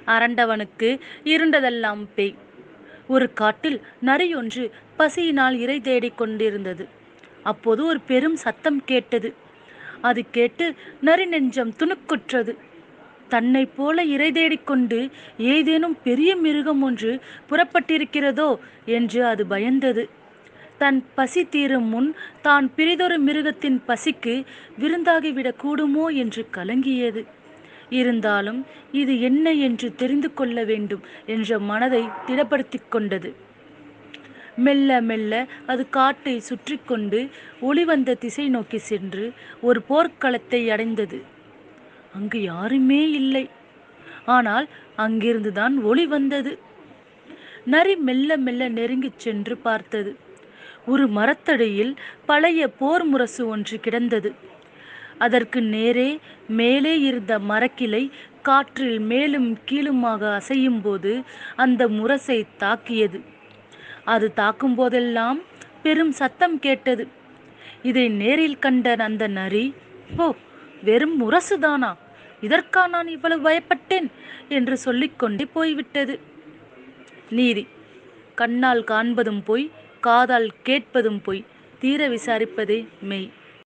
அரண்டவனுக்கு இருண்டதெல்லாம் பேய் ஒரு காட்டில் நரியொன்று பசியினால் இரை தேடிக் கொண்டிருந்தது அப்போது ஒரு பெரும் சத்தம் கேட்டது அது கேட்டு நரி நெஞ்சம் துணுக்குற்றது தன்னைப் போல இரை தேடிக்கொண்டு ஏதேனும் பெரிய மிருகம் ஒன்று புறப்பட்டிருக்கிறதோ என்று அது பயந்தது தன் பசி தீரும் முன் தான் பிரிதொரு மிருகத்தின் பசிக்கு விருந்தாகிவிடக் கூடுமோ என்று கலங்கியது இருந்தாலும் இது என்ன என்று தெரிந்து கொள்ள வேண்டும் என்ற மனதை திடப்படுத்திக் கொண்டது மெல்ல மெல்ல அது காட்டை சுற்றி கொண்டு ஒளி வந்த திசை நோக்கி சென்று ஒரு போர்க்களத்தை அடைந்தது அங்கு யாருமே இல்லை ஆனால் அங்கிருந்துதான் ஒளி வந்தது நரி மெல்ல மெல்ல நெருங்கிச் சென்று பார்த்தது ஒரு மரத்தடியில் பழைய போர் முரசு ஒன்று கிடந்தது அதற்கு நேரே மேலே இருந்த மரக்கிளை காற்றில் மேலும் கீழுமாக அசையும் போது அந்த முரசை தாக்கியது அது தாக்கும் போதெல்லாம் பெரும் சத்தம் கேட்டது இதை நேரில் கண்ட அந்த நரி ஓ வெறும் முரசுதானா இதற்கா நான் இவ்வளவு பயப்பட்டேன் என்று சொல்லிக்கொண்டே போய்விட்டது நீதி கண்ணால் காண்பதும் பொய் காதால் கேட்பதும் பொய் தீர விசாரிப்பதே மெய்